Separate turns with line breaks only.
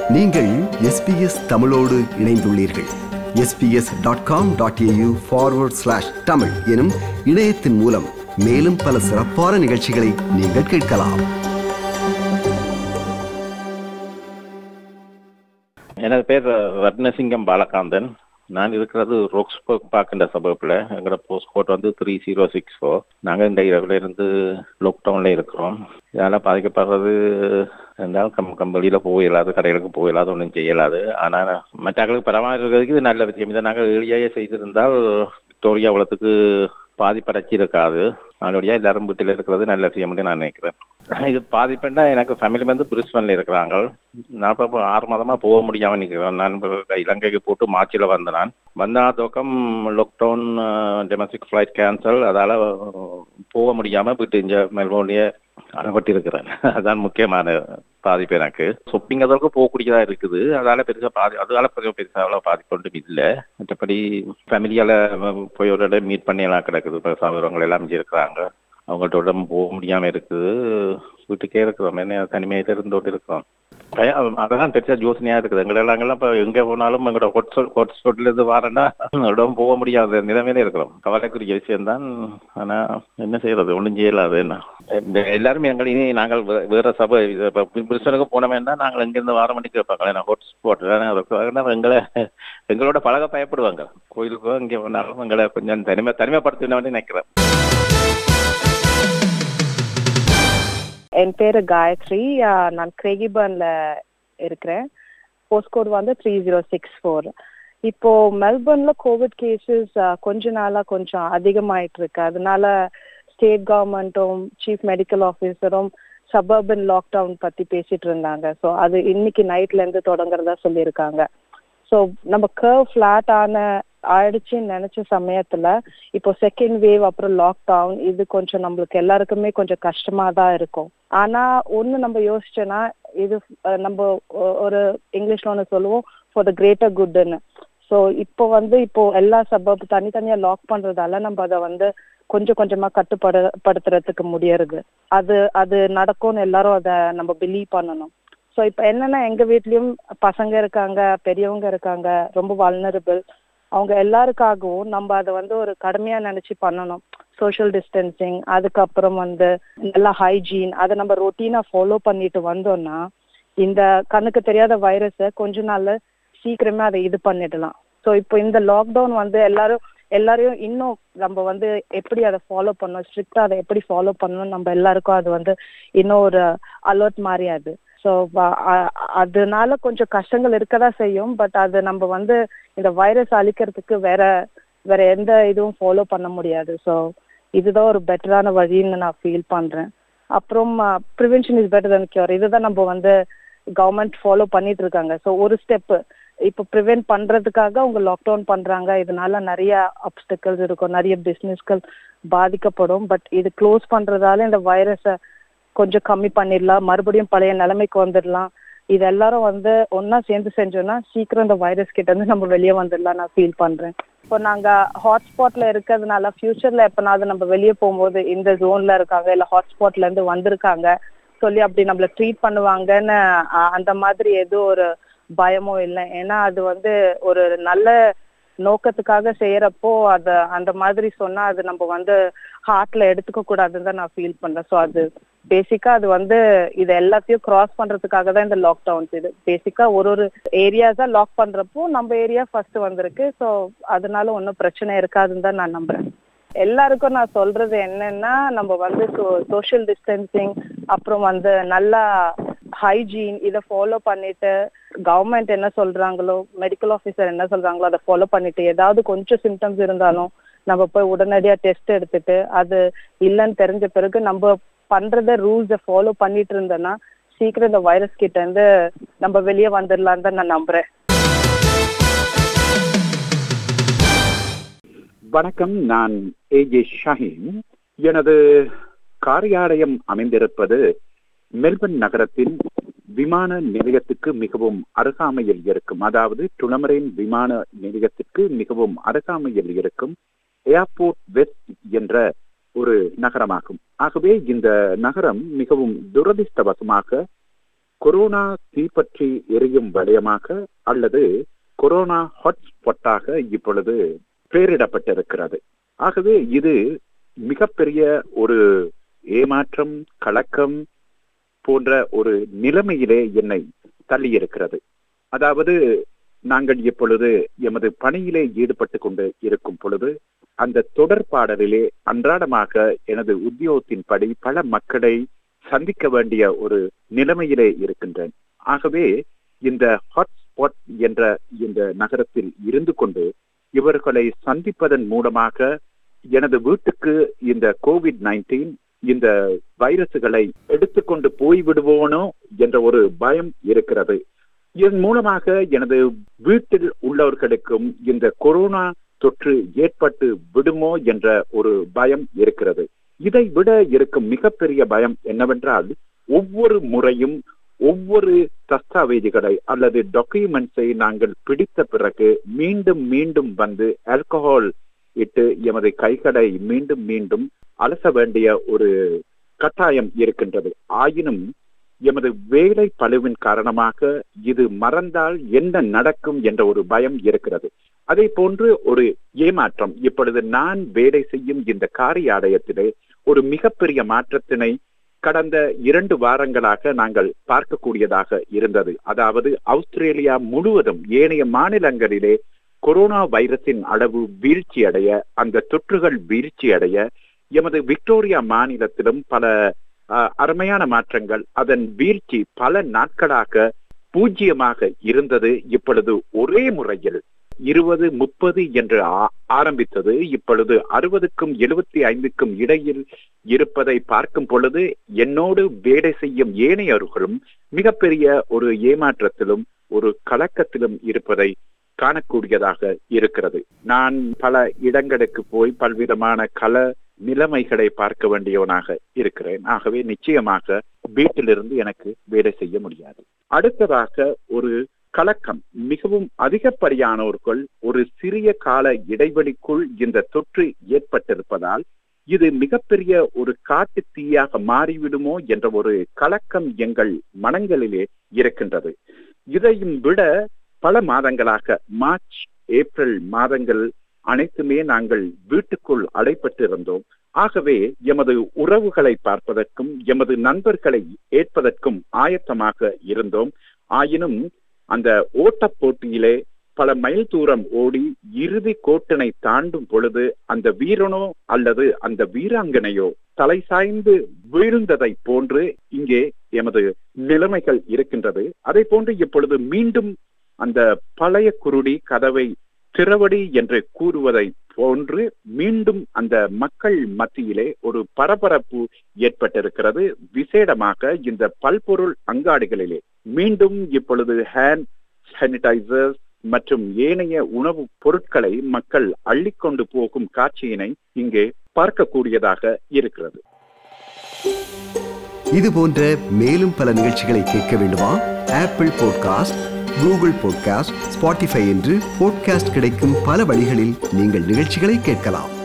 நீங்கள் எஸ்பிஎஸ் தமிழோடு இணைந்துள்ளீர்கள் SBS dot com dot AU forward slash Tamil எனும் இணையத்தின் மூலம் மேலும் பல சிறப்பான நிகழ்ச்சிகளை நீங்கள் கேட்கலாம்
எனது பேர் ரத்னசிங்கம் பாலகாந்தன் நான் இருக்கிறது ரோக்ஸ்பர்க் பார்க்கின்ற சபப்பில் எங்களோட போஸ்ட் கோட் வந்து த்ரீ ஜீரோ சிக்ஸ் ஃபோர் நாங்கள் இந்த இரவுல இருந்து லாக்டவுனில் இருக்கிறோம் இதனால் பாதிக்கப்படுறது என்றால் கம் கம் வெளியில் போக இயலாது கடைகளுக்கு போக இயலாது ஒன்றும் செய்ய இயலாது ஆனால் மற்றவர்களுக்கு பரவாயில்லைக்கு இது நல்ல விஷயம் இதை நாங்கள் ஏழியாயே செய்திருந்தால் விக்டோரியா அவ்வளோத்துக்கு பாதிப்படைச்சி இருக்காது அதனுடைய எல்லாரும் வீட்டில் இருக்கிறது நல்ல விஷயம்னு நான் நினைக்கிறேன் இது பாதிப்புண்டா எனக்கு ஃபேமிலி வந்து பிரிஸ்பனில் இருக்கிறாங்க நான் இப்போ ஆறு மாதமாக போக முடியாமல் நிற்கிறேன் நான் இப்போ இலங்கைக்கு போட்டு மார்ச்சில் வந்தேன் நான் வந்த தோக்கம் லாக்டவுன் டொமஸ்டிக் ஃப்ளைட் கேன்சல் அதால் போக முடியாமல் வீட்டு இங்கே மெல்போர்ன்லேயே அனுப்பட்டு இருக்கிறேன் அதுதான் முக்கியமான பாதிப்பு எனக்கு ஷொப்பிங் அதற்கு போகக்கூடியதாக இருக்குது அதால பெருசாக பாதி அதால பெரிய பெருசாக அவ்வளோ பாதிக்கொண்டும் இல்லை மற்றபடி ஃபேமிலியால் போய் ஒரு இடம் மீட் பண்ணி எல்லாம் கிடக்குது இப்போ சகோதரங்கள் எல்லாம் இங்கே இருக்கிறாங்க அவங்கள்ட்ட உடம்பு போக முடியாமல் இருக்குது வீட்டுக்கே இருக்கிறோம் என்ன தனிமையில் இருந்தோட்டு இருக்கிறோம் பயம் அதான் பெருசா யோசனையாக இருக்குது எங்களெல்லாம் இப்போ எங்கே போனாலும் எங்களோட ஹொட்ஸ்பாட் ஹொட்ஸ்பாட்லேருந்து வரேன்னா உடம்பு போக முடியாத நிலைமையில இருக்கிறோம் கவலைக்குரிய விஷயம்தான் ஆனால் என்ன செய்யறது ஒன்றும் செய்யலாது என்ன இந்த எல்லாருமே எங்களை இனி நாங்கள் வே- வேற சபை இப்போ பிரிசனுக்கு போனோமேன்னா நாங்கள் எங்கேருந்து வாரம் மணிக்கு வைப்பாங்களே நான் ஹாட்ஸ்பாட் எங்களை எங்களோட பழக பயப்படுவாங்க கோயிலுக்கோ இங்கே போனாலும் எங்களை கொஞ்சம் தனிமை தனிமைப்படுத்தினோன்னு நினைக்கிறேன்
என் பேரு காயத்ரி ஆ, நான் கிரேகிபர்ன்ல இருக்கிறேன் போஸ்ட் கோட் வந்து த்ரீ ஜீரோ சிக்ஸ் ஃபோர் இப்போ மெல்பர்ன்ல கோவிட் கேசஸ் கொஞ்ச நாளா கொஞ்சம் அதிகமாயிட்டு இருக்கு அதனால ஸ்டேட் கவர்மெண்ட்டும் சீஃப் மெடிக்கல் ஆஃபீஸரும் சபர்பன் லாக்டவுன் பத்தி பேசிட்டு இருந்தாங்க ஸோ அது இன்னைக்கு நைட்ல இருந்து தொடங்குறதா சொல்லியிருக்காங்க ஸோ நம்ம கர்வ் ஃபிளாட் ஆன ஆயிடுச்சுன்னு நினைச்ச சமயத்துல இப்போ செகண்ட் வேவ் அப்புறம் லாக்டவுன் இது கொஞ்சம் நம்மளுக்கு எல்லாருக்குமே கொஞ்சம் கஷ்டமா தான் இருக்கும் ஆனா ஒண்ணு நம்ம யோசிச்சோன்னா இது அஹ், நம்ம ஒ- ஒரு இங்கிலீஷ்ல ஒன்று சொல்லுவோம் ஃபார் த கிரேட்டர் குட்னு ஸோ இப்போ வந்து இப்போ எல்லா சபப் தனித்தனியா லாக் பண்றதால நம்ம அதை வந்து கொஞ்சம் கொஞ்சமா கட்டுப்படு படுத்துறதுக்கு முடியறது அது அது நடக்கும்னு எல்லாரும் அதை நம்ம பிலீவ் பண்ணணும் ஸோ இப்போ என்னன்னா எங்க வீட்லயும் பசங்க இருக்காங்க பெரியவங்க இருக்காங்க ரொம்ப வல்னரபிள் அவங்க எல்லாருக்காகவும் நம்ம அதை வந்து ஒரு கடமையா நினைச்சு பண்ணணும் சோஷியல் டிஸ்டன்சிங் அதுக்கப்புறம் வந்து நல்லா ஹைஜீன் அதை நம்ம ரொட்டீனா ஃபாலோ பண்ணிட்டு வந்தோம்னா இந்த கண்ணுக்கு தெரியாத வைரஸை கொஞ்ச நாள்ல சீக்கிரமே அதை இது பண்ணிடலாம் ஸோ இப்போ இந்த லாக்டவுன் வந்து எல்லாரும் எல்லாரையும் இன்னும் நம்ம வந்து எப்படி அதை ஃபாலோ பண்ணணும் ஸ்ட்ரிக்டா அதை எப்படி ஃபாலோ பண்ணணும் நம்ம எல்லாருக்கும் அது வந்து இன்னும் ஒரு அலர்ட் மாதிரி அது ஸோ அதனால கொஞ்சம் கஷ்டங்கள் இருக்கதான் செய்யும் பட் அது நம்ம வந்து இந்த வைரஸ் அழிக்கிறதுக்கு வேற வேற எந்த இதுவும் ஃபாலோ பண்ண முடியாது ஸோ இதுதான் ஒரு பெட்டரான வழின்னு நான் ஃபீல் பண்றேன் அப்புறம் prevention is better than cure இதுதான் நம்ம வந்து கவர்மெண்ட் ஃபாலோ பண்ணிட்டு இருக்காங்க ஸோ ஒரு ஸ்டெப் இப்போ ப்ரிவென்ட் பண்றதுக்காக அவங்க லாக்டவுன் பண்றாங்க இதனால நிறைய அப்டிக்கல்ஸ் இருக்கும் நிறைய பிஸ்னஸ்கள் பாதிக்கப்படும் பட் இது க்ளோஸ் பண்றதால இந்த வைரஸை கொஞ்சம் கம்மி பண்ணிடலாம் மறுபடியும் பழைய நிலைமைக்கு வந்துடலாம் இது எல்லாரும் வந்து ஒண்ணா சேர்ந்து செஞ்சோம்னா சீக்கிரம் இந்த வைரஸ் கிட்ட இருந்து நம்ம வெளியே வந்துடலாம் நான் ஃபீல் பண்றேன் இப்போ நாங்க ஹாட்ஸ்பாட்ல இருக்கிறதுனால ஃபியூச்சர்ல எப்பனாவது நம்ம வெளியே போகும்போது இந்த ஜோன்ல இருக்காங்க இல்ல ஹாட்ஸ்பாட்ல இருந்து வந்திருக்காங்க சொல்லி அப்படி நம்மள ட்ரீட் பண்ணுவாங்கன்னு அஹ், அந்த மாதிரி எதுவும் ஒரு பயமும் இல்லை ஏன்னா அது வந்து ஒரு நல்ல நோக்கத்துக்காக செய்யறப்போ அத அந்த மாதிரி சொன்னா அது நம்ம வந்து ஹார்ட்ல எடுத்துக்க கூடாதுன்னு தான் நான் ஃபீல் பண்றேன் ஸோ அது பேசிக்கா அது வந்து இது எல்லாத்தையும் கிராஸ் பண்றதுக்காக தான் இந்த லாக்டவுன்ஸ் இது பேசிக்கா ஒரு ஒரு ஏரியாஸா லாக் பண்றப்போ நம்ம ஏரியா ஃபர்ஸ்ட் வந்திருக்கு ஸோ அதனால ஒன்றும் பிரச்சனை இருக்காதுன்னு தான் நான் நம்புறேன் எல்லாருக்கும் நான் சொல்றது என்னன்னா நம்ம வந்து சோஷியல் டிஸ்டன்சிங் அப்புறம் வந்து நல்லா ஹைஜீன் இதை ஃபாலோ பண்ணிட்டு கவர்மெண்ட் என்ன சொல்றாங்களோ மெடிக்கல் ஆஃபீஸர் என்ன சொல்றாங்களோ அதை ஃபாலோ பண்ணிட்டு ஏதாவது கொஞ்சம் சிம்டம்ஸ் இருந்தாலும் நம்ம போய் உடனடியா டெஸ்ட் எடுத்துட்டு அது இல்லைன்னு தெரிஞ்ச பிறகு நம்ம பண்றத ரூல்ஸை ஃபாலோ பண்ணிட்டு இருந்தோம்னா சீக்கிரம் இந்த வைரஸ் கிட்ட இருந்து நம்ம வெளியே வந்துடலான்னு தான் நான் நம்புறேன்
வணக்கம் நான் ஏஜே ஷாஹின் எனது காரியாலயம் அமைந்திருப்பது மெல்பர்ன் நகரத்தின் விமான நிலையத்துக்கு மிகவும் அருகாமையில் இருக்கும் அதாவது துளமரேன் விமான நிலையத்திற்கு மிகவும் அருகாமையில் இருக்கும் ஏர்போர்ட் வெஸ்ட் என்ற ஒரு நகரமாகும் ஆகவே இந்த நகரம் மிகவும் துரதிர்ஷ்டவசமாக கொரோனா தீப்பற்றி எரியும் வலயமாக அல்லது கொரோனா ஹாட்ஸ்பாட்டாக இப்பொழுது பெயரிடப்பட்டிருக்கிறது ஆகவே இது மிகப்பெரிய ஒரு ஏமாற்றம் கலக்கம் போன்ற ஒரு நிலைமையிலே என்னை தள்ளியிருக்கிறது அதாவது நாங்கள் இப்பொழுது எமது பணியிலே ஈடுபட்டு கொண்டு இருக்கும் பொழுது அந்த தொடர்பாடலிலே அன்றாடமாக எனது உத்தியோகத்தின்படி பல மக்களை சந்திக்க வேண்டிய ஒரு நிலைமையிலே இருக்கின்றேன் ஆகவே இந்த ஹாட்ஸ்பாட் என்ற இந்த நகரத்தில் இருந்து கொண்டு இவர்களை சந்திப்பதன் மூலமாக எனது வீட்டுக்கு இந்த கோவிட் நைன்டீன் இந்த வைரசுகளை எடுத்துக்கொண்டு போய்விடுவோனோ என்ற ஒரு பயம் இருக்கிறது இதன் மூலமாக எனது வீட்டில் உள்ளவர்களுக்கும் இந்த கொரோனா தொற்று ஏற்பட்டு விடுமோ என்ற ஒரு பயம் இருக்கிறது இதை விட இருக்கும் மிகப்பெரிய பயம் என்னவென்றால் ஒவ்வொரு முறையும் ஒவ்வொரு தஸ்தாவேஜுகளை அல்லது டாக்குமெண்ட்ஸை நாங்கள் பிடித்த பிறகு மீண்டும் மீண்டும் வந்து ஆல்கஹால் இட்டு எமது கைகளை மீண்டும் மீண்டும் அலச வேண்டிய ஒரு கட்டாயம் இருக்கின்றது ஆயினும் எமது வேலை பழுவின் காரணமாக இது மறந்தால் என்ன நடக்கும் என்ற ஒரு பயம் இருக்கிறது அதே போன்று ஒரு ஏமாற்றம் இப்பொழுது நான் வேலை செய்யும் இந்த காரியாலயத்திலே ஒரு மிகப்பெரிய மாற்றத்தினை கடந்த இரண்டு வாரங்களாக நாங்கள் பார்க்கக்கூடியதாக இருந்தது அதாவது ஆஸ்திரேலியா முழுவதும் ஏனைய மாநிலங்களிலே கொரோனா வைரஸின் அளவு வீழ்ச்சி அடைய அந்த தொற்றுகள் வீழ்ச்சி அடைய எமது விக்டோரியா மாநிலத்திலும் பல அஹ், அருமையான மாற்றங்கள் அதன் வீழ்ச்சி பல நாட்களாக பூஜ்ஜியமாக இருந்தது இப்பொழுது ஒரே முறையில் இருபது முப்பது என்று ஆ- ஆரம்பித்தது இப்பொழுது அறுபதுக்கும் எழுபத்தி ஐந்துக்கும் இடையில் இருப்பதை பார்க்கும் பொழுது என்னோடு வேலை செய்யும் ஏனையவர்களும் மிகப்பெரிய ஒரு ஏமாற்றத்திலும் ஒரு கலக்கத்திலும் இருப்பதை காணக்கூடியதாக இருக்கிறது நான் பல இடங்களுக்கு போய் பல்விதமான கல நிலைமைகளை பார்க்க வேண்டியவனாக இருக்கிறேன் ஆகவே நிச்சயமாக வீட்டிலிருந்து எனக்கு வேலை செய்ய முடியாது அடுத்ததாக ஒரு கலக்கம் மிகவும் அதிகப்படியானோர்கள் ஒரு சிறிய கால இடைவெளிக்குள் இந்த தொற்று ஏற்பட்டிருப்பதால் இது மிகப்பெரிய ஒரு காட்டு தீயாக மாறிவிடுமோ என்ற ஒரு கலக்கம் எங்கள் மனங்களிலே இருக்கின்றது இதையும் விட பல மாதங்களாக மார்ச் ஏப்ரல் மாதங்கள் அனைத்துமே நாங்கள் வீட்டுக்குள் அடைப்பட்டிருந்தோம் ஆகவே எமது உறவுகளை பார்ப்பதற்கும் எமது நண்பர்களை ஏற்பதற்கும் ஆயத்தமாக இருந்தோம் ஆயினும் அந்த ஓட்டப் போட்டியிலே பல மைல் தூரம் ஓடி இறுதி கோட்டினை தாண்டும் பொழுது அந்த வீரனோ அல்லது அந்த வீராங்கனையோ தலை சாய்ந்து வீழ்ந்ததை போன்று இங்கே எமது நிலைமைகள் இருக்கின்றது அதை போன்று இப்பொழுது மீண்டும் அந்த பழைய குருடி கதவை திறவடி என்று கூறுவதை போன்று மீண்டும் அந்த மக்கள் மத்தியிலே ஒரு பரபரப்பு ஏற்பட்டிருக்கிறது விசேடமாக இந்த பல்பொருள் அங்காடிகளிலே மீண்டும் இப்பொழுது ஹேண்ட் சானிடைசர்ஸ் மற்றும் ஏனைய உணவுப் பொருட்களை மக்கள் அள்ளிக்கொண்டு போகும் காட்சியினை இங்கே பார்க்கக்கூடியதாக இருக்கிறது
இது போன்ற மேலும் பல நிகழ்ச்சிகளை கேட்க வேண்டுமா Apple podcast Google podcast Spotify என்று பாட்காஸ்ட் கிடைக்கும் பல வழிகளில் நீங்கள் நிகழ்ச்சிகளை கேட்கலாம்